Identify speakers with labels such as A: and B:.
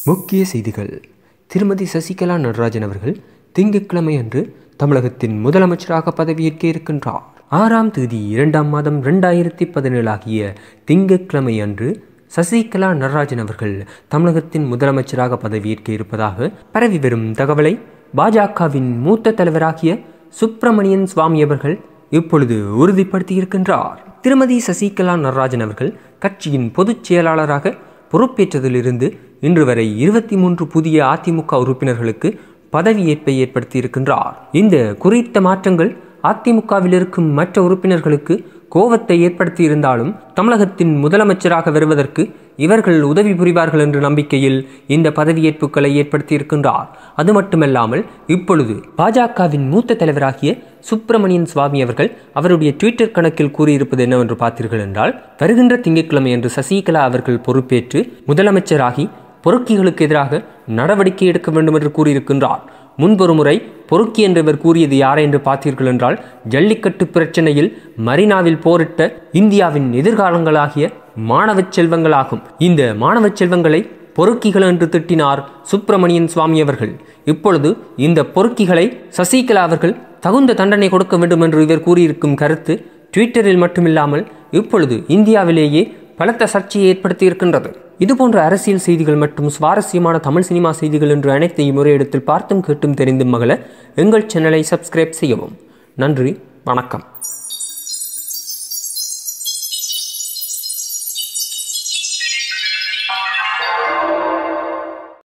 A: முக்கிய செய்திகள் திருமதி சசிகலா நடராஜன் அவர்கள் திங்கட்கிழமை அன்று தமிழகத்தின் முதலமைச்சராக பதவியேற்க இருக்கின்றார் ஆறாம் தேதி இரண்டாம் மாதம் ரெண்டாயிரத்தி பதினேழு ஆகிய திங்கட்கிழமை அன்று சசிகலா நடராஜன் அவர்கள் தமிழகத்தின் முதலமைச்சராக பதவியேற்க இருப்பதாக பரவி வரும் தகவலை பாஜகவின் மூத்த தலைவராகிய சுப்பிரமணியன் சுவாமி அவர்கள் இப்பொழுது உறுதிப்படுத்தியிருக்கின்றார் திருமதி சசிகலா நடராஜன் அவர்கள் கட்சியின் பொதுச் செயலாளராக பொறுப்பேற்றதிலிருந்து இன்று வரை இருபத்தி மூன்று புதிய அதிமுக உறுப்பினர்களுக்கு பதவியேற்பை ஏற்படுத்தியிருக்கின்றார் இந்த குறித்த மாற்றங்கள் அதிமுகவில் இருக்கும் மற்ற உறுப்பினர்களுக்கு கோபத்தை ஏற்படுத்தியிருந்தாலும் தமிழகத்தின் முதலமைச்சராக வருவதற்கு இவர்கள் உதவி புரிவார்கள் என்ற நம்பிக்கையில் இந்த பதவியேற்புகளை ஏற்படுத்தியிருக்கின்றார் அது மட்டுமல்லாமல் இப்பொழுது பாஜகவின் மூத்த தலைவராகிய சுப்பிரமணியன் சுவாமி அவர்கள் அவருடைய ட்விட்டர் கணக்கில் கூறியிருப்பது என்னவென்று பார்த்தீர்கள் என்றால் வருகின்ற திங்கட்கிழமை என்று சசிகலா அவர்கள் பொறுப்பேற்று முதலமைச்சராகி பொறுக்கிகளுக்கு எதிராக நடவடிக்கை எடுக்க வேண்டும் என்று கூறியிருக்கின்றார் முன்பொரு முறை பொறுக்கி என்றவர் கூறியது யார் என்று பார்த்தீர்கள் என்றால் ஜல்லிக்கட்டு பிரச்சனையில் மரினாவில் போரிட்ட இந்தியாவின் எதிர்காலங்களாகிய மாணவ செல்வங்களாகும் இந்த மாணவ செல்வங்களை பொறுக்கிகள் என்று திட்டினார் சுப்பிரமணியன் சுவாமி அவர்கள் இப்பொழுது இந்த பொறுக்கிகளை சசிகலா அவர்கள் தகுந்த தண்டனை கொடுக்க வேண்டும் என்று இவர் கூறியிருக்கும் கருத்து ட்விட்டரில் மட்டுமில்லாமல் இப்பொழுது இந்தியாவிலேயே பலத்த சர்ச்சையை ஏற்படுத்தி இருக்கின்றது இதுபோன்ற அரசியல் செய்திகள் மற்றும் சுவாரஸ்யமான தமிழ் சினிமா செய்திகள் என்று அனைத்தையும் ஒரே இடத்தில் பார்த்தும் கேட்டும் தெரிந்தும் மகள எங்கள் சேனலை சப்ஸ்கிரைப் செய்யவும் நன்றி வணக்கம்